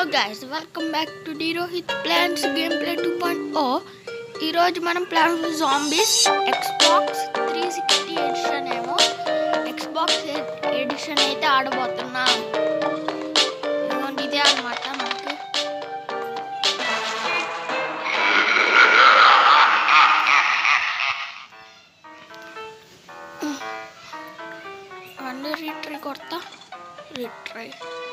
Hello guys welcome back to the Rohit plants game play two point o ఈరోజు మనం plants zombies Xbox three sixty edition ఏమో Xbox edition అయితే ఆడబోతున్నాం ఇదిగోండి ఇదే అనమాట మనకి అన్నీ రీట్రై కొడతా రీట్రై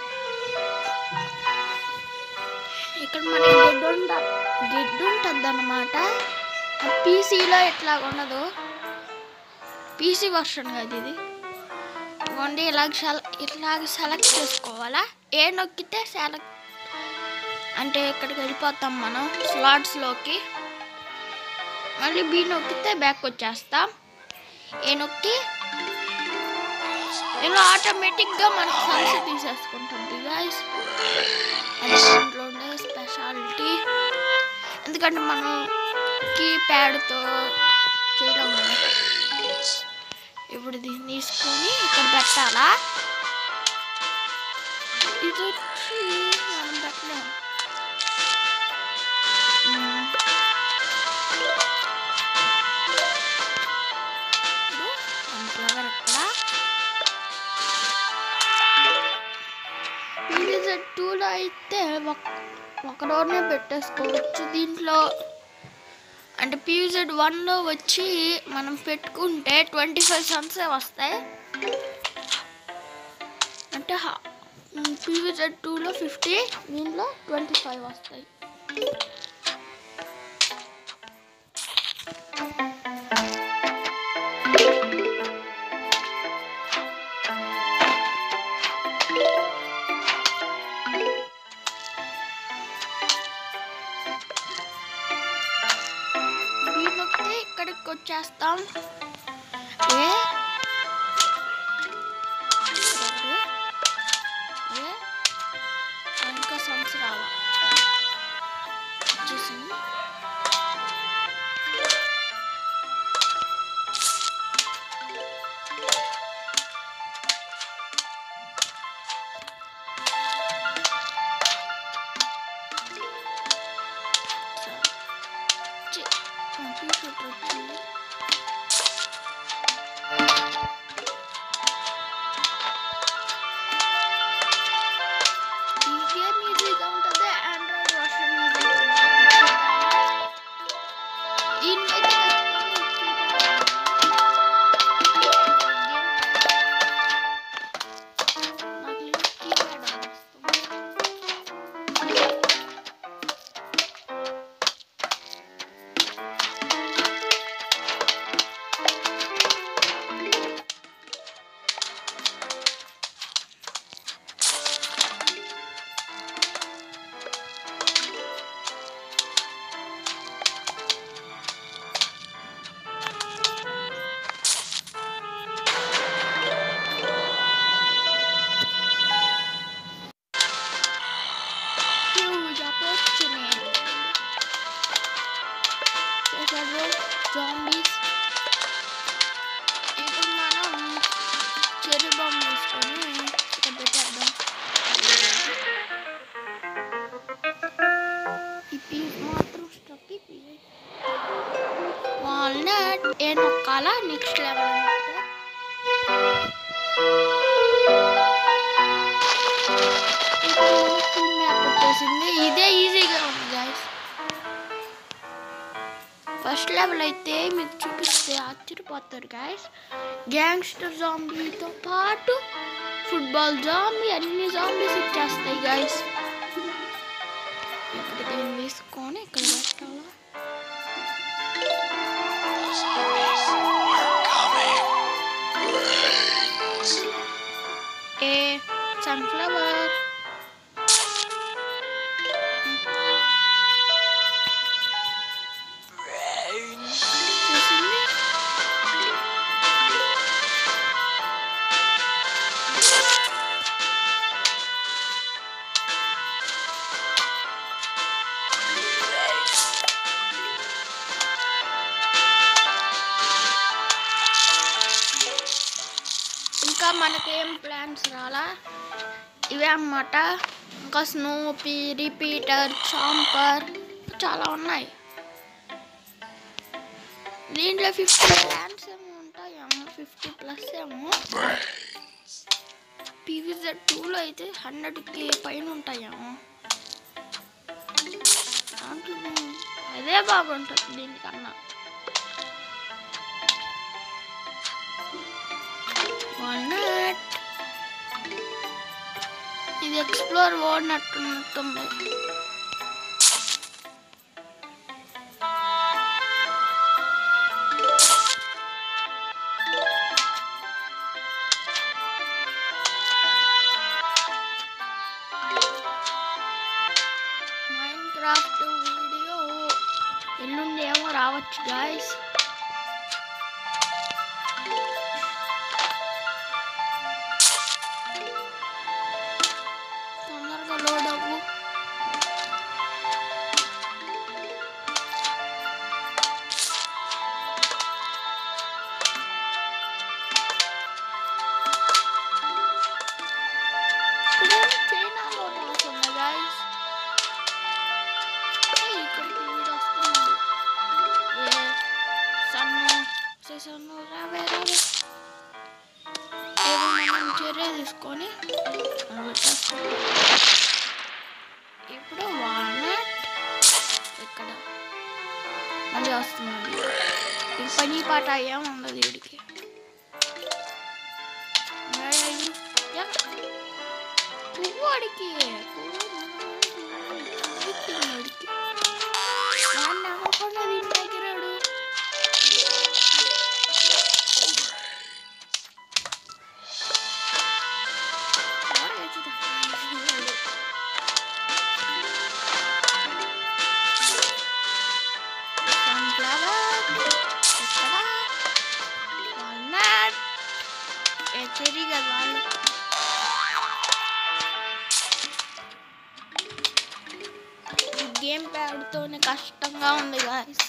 ఇక్కడ మనకి గెడ్ ఉంట గెడ్ ఉంటుంది అనమాట పీసీలో ఎట్లా ఉండదు పీసీ వర్షన్ కదా ఇది ఇవ్వండి ఇలాగ సెల ఇలాగ సెలెక్ట్ చేసుకోవాలా ఏ నొక్కితే సెలెక్ట్ అంటే ఇక్కడికి వెళ్ళిపోతాం మనం స్లాట్స్లోకి మళ్ళీ బి నొక్కితే బ్యాక్ వచ్చేస్తాం ఏ నొక్కి ఇలా ఆటోమేటిక్గా మనకి సన్స్ తీసేసుకుంటుంది గాయస్ అది దాంట్లో ఉండే స్పెషాలిటీ ఎందుకంటే మనం కీప్యాడ్తో చేయడం ఇప్పుడు దీన్ని తీసుకొని ఇక్కడ పెట్టాలా ఇది వచ్చి మనం పెట్టలేము మ్మ్. ఇప్పుడు మన ఫ్లవర్ ఇక్కడ పీజెడ్ టూలో అయితే ఒక ఒక రోజునే పెట్టేసుకోవచ్చు దీంట్లో అంటే పీజెడ్ వన్లో వచ్చి మనం పెట్టుకుంటే ట్వంటీ ఫైవ్ సన్సే వస్తాయి అంటే పీవీజెడ్ టూలో ఫిఫ్టీ దీంట్లో ట్వంటీ ఫైవ్ వస్తాయి దీనికి ఇక్కడికి వచ్చేస్తాం ఏ ఇక్కడ ఏ ఇంకా సన్స్ రావా వచ్చేసింది చి- ఆ, టీ-షర్ట్ వచ్చింది ఈ గేమ్ ఈజీగా ఉంటుంది ఆండ్రాయిడ్ వర్షన్ ఈజీగా ఉంటుంది దీనికైతే ఖచ్చితంగా కీప్యాడ్ నాకు ఈ కీప్యాడ్ వస్తుంది huge opportunity. చేశారు zombies. ఇప్పుడు మనం చెర్రీ బాంబ్ తీసుకొని ఇక్కడ పెట్టేద్దాం ఈ పీస్ మాత్రం స్టక్ వాల్నట్ ఏ నొక్కాలా నెక్స్ట్ లెవెల్ అన్నట్టు ఫుల్ మ్యాప్ వచ్చేసింది ఇదే ఈజీగా ఉంది గాయస్ ఫస్ట్ లెవెల్ అయితే మీకు చూపిస్తే ఆశ్చర్యపోతారు గాయస్ గ్యాంగ్స్టర్ జాంబీతో పాటు ఫుట్బాల్ జాంబీ అన్ని జాంబీస్ ఇచ్చేస్తాయి గాయస్ ఇప్పుడు దీన్ని తీసుకొని ఇక్కడ పెట్టాలా ఏ సన్ఫ్లవర్ చేసింది ఇంకా మనకేం ప్లాన్స్ రాలా ఇవే అన్నమాట ఇంకా స్నూపీ రిపీటర్ చాంపర్ చాలా ఉన్నాయి దీంట్లో ఫిఫ్టీ ప్లాన్స్ ఏమో ఉంటాయేమో ఫిఫ్టీ ప్లస్ ఏమో పీవీజెడ్ టూలో అయితే హండ్రెడ్కి పైన ఉంటాయేమో దాంట్లో అదే బాగుంటుంది దీనికన్నా వాల్నట్ ఇది ఎక్స్ప్లోర్ ఓడినట్టున్నట్టుంది మైండ్ క్రాఫ్ట్ వీడియో ఎల్లుండి ఏమో రావచ్చు గాయస్ తొందరగా లోడ్ అవ్వు ఇదేంటి చైనాలో రాసుంది గాయస్ ఇక్కడికి వీడు వస్తున్నాడు ఏ సన్ను సే సన్ను రావే రావే ఏదో మనం చర్య తీసుకొని మనం పెట్టేస్తాం. ఇప్పుడు వాల్నట్ ఇక్కడ మళ్ళీ వస్తున్నాడు ఈ పని పాట ఏముండదు వీడికి పువ్వు అడికి పువ్వు అడికి వాడిని నమ్మకుండా దీని దగ్గరాడు చెరీ కదా వాళ్ళు ఈ గేమ్ ప్యాడ్తోనే కష్టంగా ఉంది గాయస్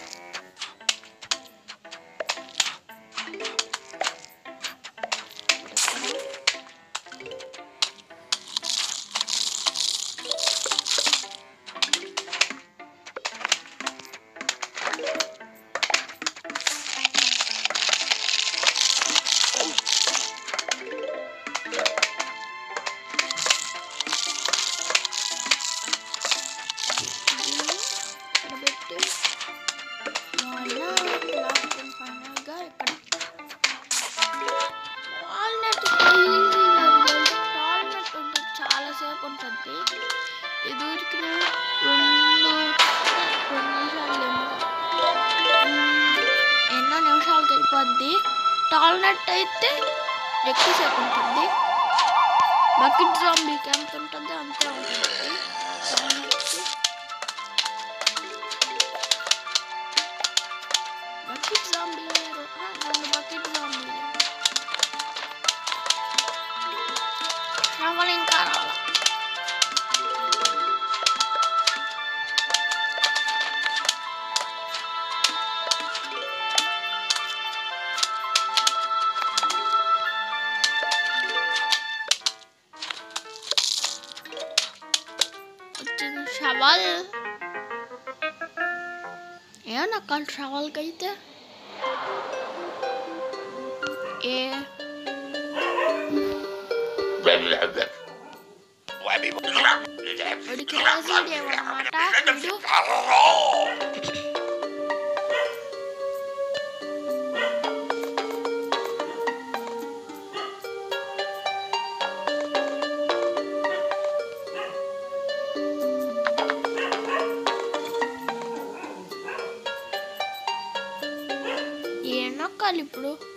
ఇక్కడ పెట్టి వాల్నట్ లాస్ట్ ఫైనల్గా ఇక్కడ వాల్నట్ వాల్నట్ ఉంటుంది చాలాసేపు ఉంటుంది ఇది ఉడికిన రెండు రెండు నిమిషాలు ఏమో. మ్మ్, ఎన్నో నిమిషాలకి అయిపోద్ది టాల్నట్ అయితే ఎక్కువసేపు ఉంటుంది బకెట్ జాంబీకి ఎంత ఉంటుందో అంతే ఉంటుంది టాల్నట్కి బకెట్ జాంబీ వేరు ఆ, రెండు బకెట్ జాంబీ శ్రవణ ఇంకా రావాల వచ్చింది షవల్ ఏమన్నా కాదు షవల్కి అయితే ఏ వాడికి రోజు ఏమన్నమాట వీడు ఏ నొక్కాలి ఇప్పుడు